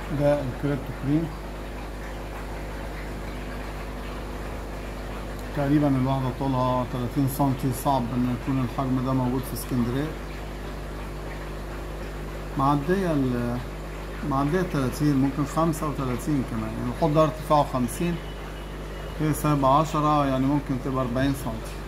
ده الكريبتو كريم تقريبا الواحدة طولها 30 سنتي صعب ان يكون الحجم ده موجود في اسكندرية معدية ال معدية 30 ممكن 35 كمان يعني الحوض ده ارتفاعه 50 هي سايبة 10 يعني ممكن تبقى 40 سنتي